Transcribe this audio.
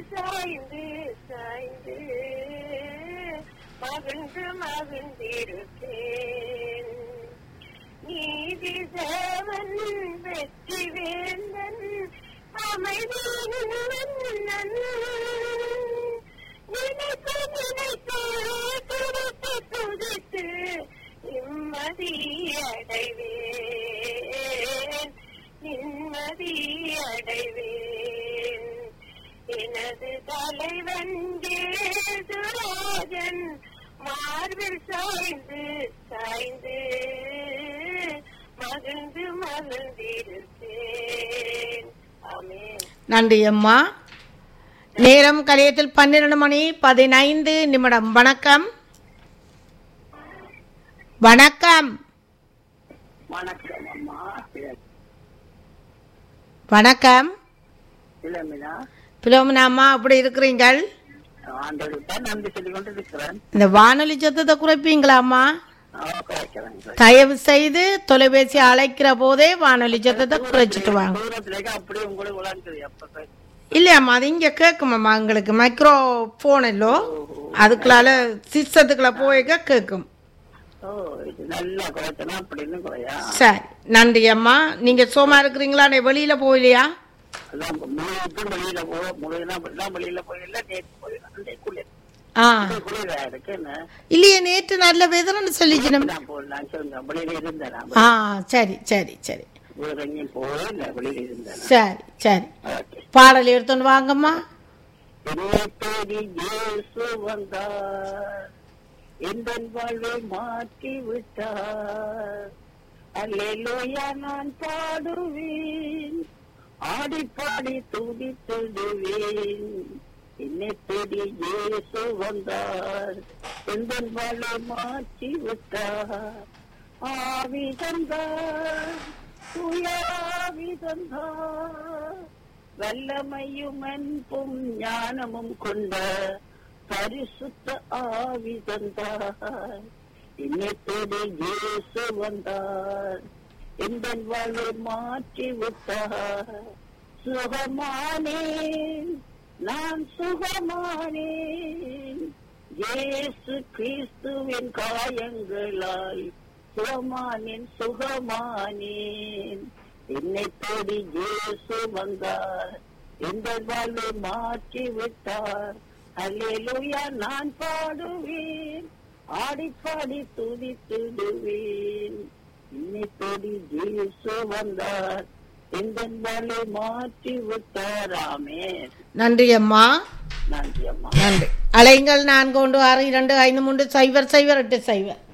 சாய்ந்து சாய்ந்து மகிழ்ந்து மகிழ்ந்திருப்பேன் நீதி தேவன் வெற்றி வேந்தன் அமைதியின் மன்னன் நினைத்து நினைத்து துடித்து துடித்து நிம்மதி அடைவேன் நிம்மதி அடைவேன் எனது தலைவன் ராஜன் மார்பில் சாய்ந்து சாய்ந்து மகிழ்ந்து மகிழ்ந்திருப்பேன் ஆமென் நன்றி அம்மா நேரம் கலையத்தில் பன்னிரண்டு மணி பதினைந்து நிமிடம் வணக்கம் வணக்கம் வணக்கம் அம்மா வணக்கம் இளமினா பிலோமினா அம்மா அப்படி இருக்கிறீங்கள் ஆண்டவருக்கு தான் நன்றி சொல்லிக் கொண்டு இருக்கிறேன் இந்த வானொலி சத்தத்தை குறைப்பீங்களா அம்மா குறைக்கிறேன் தயவு செய்து தொலைபேசி அழைக்கிற போதே வானொலி சத்தத்தை குறைச்சிட்டு வாங்க தூரத்துலேயே அப்படியே உங்களுக்கு விளாண்டுது எப்ப இல்லையாம்மா அது இங்கே கேட்குமாம்மா எங்களுக்கு மைக்ரோ ஃபோன் இல்லோ அதுக்குள்ளால சிஸ்டத்துக்குள்ள போய்க்க கேட்கும் ஓ இது நல்லா குறைச்சனா அப்படின்னு குறையா சரி நன்றி அம்மா நீங்க சோமா இருக்கிறீங்களா நீ வெளியில போகலையா அதான் முழுவதும் வெளியில போ முழுவதும் அப்படிதான் வெளியில போயிடல நேற்று போயிடலாம் குளிர் ஆ குளிரா இருக்கு என்ன இல்லையே நேற்று நல்ல வெதர்னு சொல்லிச்சு நம்ம நான் போடலாம் சொல்லுங்க வெளியில இருந்தேன் நான் ஆ சரி சரி சரி வேற எங்கேயும் போகல வெளியில இருந்தேன் சரி சரி ஓகே பாடல் எடுத்துன்னு வாங்கம்மா என்னை தேடி இயேசு வந்தார் எந்த வாழ்வை மாற்றி விட்டார் அல்லேலூயா நான் பாடுவேன் ஆடி பாடி துடித்திடுவேன் என்னை தேடி இயேசு வந்தார் எந்த வாழ்வை மாற்றி விட்டார் ஆவி தந்தார் துயாவி தந்தார் வல்லமையும் அன்பும் ஞானமும் கொண்ட பரிசுத்த ஆவி தந்தார் இன்னத்தோடு இயேசு வந்தார் எந்த வாழ்வை மாற்றி விட்டார் சுகமானேன் நான் சுகமானேன் இயேசு கிறிஸ்துவின் காயங்களாய் சுகமானேன் சுகமானேன் என்னை தேடி இயேசு வந்தார் எந்த வாழ்வை மாற்றி விட்டார் அல்லேலூயா நான் பாடுவேன் ஆடி பாடி துதித்திடுவேன் என்னை தேடி இயேசு வந்தார் எந்த வாழ்வை மாற்றி விட்டார் ஆமென் நன்றி அம்மா நன்றி அம்மா நன்றி அலைங்கள் நான்கு ஒன்று ஆறு இரண்டு ஐந்து மூன்று சைபர் சைபர் எட்டு சைபர்